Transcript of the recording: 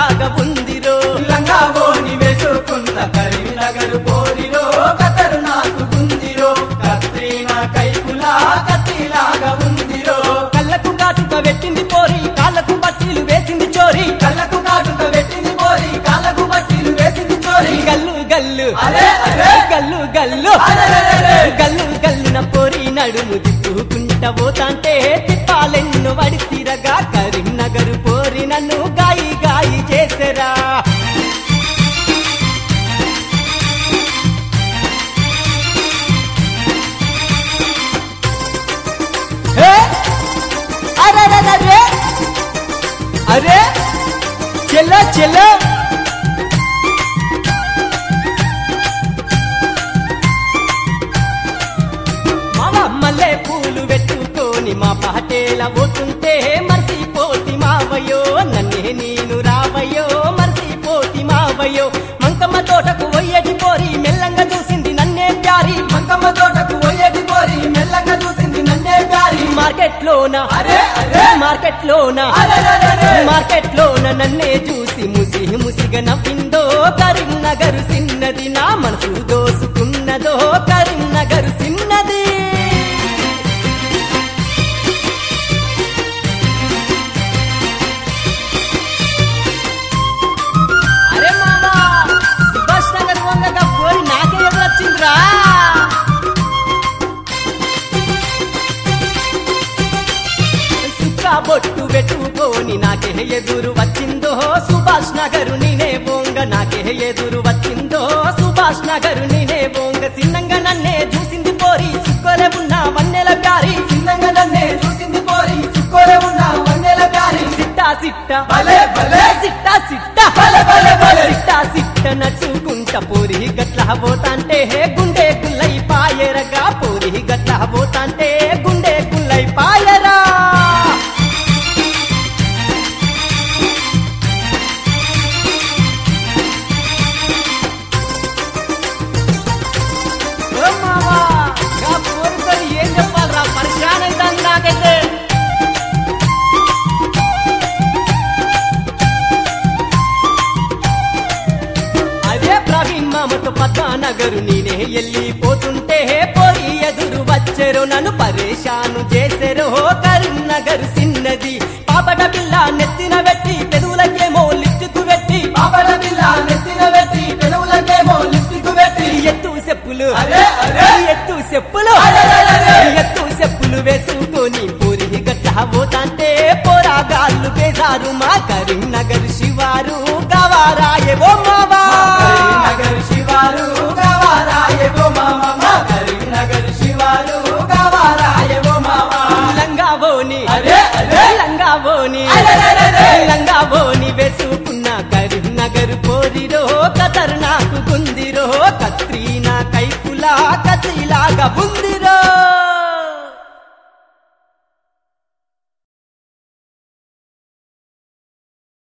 కత్తిలాగా ఉందిరో లంగా ఓని వేసుకున్న కరీంనగర్ పోరిరో కతరు నాకు గుందిరో కత్రీనా కైపులా కత్తిలాగా ఉందిరో కళ్ళకు కాటుక పెట్టింది పోరి కాళ్ళకు పట్టీలు వేసింది చోరి కళ్ళకు కాటుక పెట్టింది పోరి కాళ్ళకు బట్టీలు వేసింది చోరి గల్లు గల్లు అరే అరే గల్లు గల్లు అరెరెరెరె. గల్లు గల్లున పోరి నడుము దిప్పుకుంట పోతాంటే తిప్పాలెన్ను వడి తిరగా కరీంనగర్ పోరి నన్ను గాయి గాయి చేసరా హే! అరెరెరెరె! అరే చెల్లో చెల్లో మామ మల్లె పూలు పెట్టుకొని మా పాటేల పోతుంటే మర్చిపోతి మావయ్యో నన్నే నేను రావయ్యో మర్చిపోతి మావయ్యో మంకమ్మ తోటకు పోయేటి పోరి మెల్లంగా చూసింది నన్నే ప్యారి మంకమ్మ తోటకు పోయేటి పోరి మెల్లగా చూసింది నన్నే గారి మార్కెట్ లోన అరే అరే మార్కెట్ లోన అరెరెరెరె. మార్కెట్ లోన నన్నే చూసి ముసి ముసిగా నవ్విందో కరీంనగర్ సిన్నది నా మనసు దోసుకున్నదో కరీంనగర్ సిన్నది అరే మామా సుభాష్ నగర్ వంగగా పోయి నాకే ఎదురొచ్చిందిరా సుక్క బొట్టు పెట్టుకొని నాకే ఎదురు వచ్చిందో సుభాష్ నగర్ నేనే బొంగ నాకే ఎదురు వచ్చిందో సుభాష్ నగర్ నేనే బొంగ చిన్నంగా నన్నే చూసింది పోరి సుక్కలే ఉన్న వన్నెల ప్యారి చిన్నంగా నన్నే చూసింది పోరి చుక్కోలే ఉన్న వన్నెల గారి సిట్టా సిట్ట భలే భలే సిట్టా సిట్ట భలే భలే భలే సిట్టా సిట్ట నడుచుకుంట పోరి గట్ల పోతాంటే గుండె గుల్లై పాయరగా పోరి గట్ల పోతాంటే గుండె గుల్లై పాయరా ఓ మావా, గా పోరుతో ఏం చెప్పాలరా పరిశాన్ అవుతాంది నాకైతే అదే ప్రవీణ్ మామతో పద్మానగరు నేనే వెళ్ళిపోతుంటే పోయి ఎదురు వచ్చారు నన్ను పరేషాను చేశారు కరీంనగర్ సిన్నది పాపట పిల్ల నెత్తిన పెట్టి పెదవులకేమో లిస్టుకు పెట్టి పాపల పిల్ల నెత్తిన పెట్టి పెదవులకేమో లిప్టిక్ పెట్టి ఎత్తు చెప్పులు అరే, అరే. ఎత్తు చెప్పులు అరెరెరెరె. ఎత్తు చెప్పులు వేసుకొని పూరి గట్ల పోతాంటే పోరాగాళ్ళు బేజారు మా కరీంనగర్ శివారు గవారాయే ఓ మావా కరీంనగర్ శివారు గవారాయగో మామ కరీంనగర్ శివారు గవారాయగో మామ లంగావోని అరే అరే లంగావోని అరెరెరెరె. లంగావోని వేసుకున్న కరీంనగర్ పోరిరో కతర్ నాకు గుందిరో కత్రీనా కైపులా కత్రిలాగా బుందిరో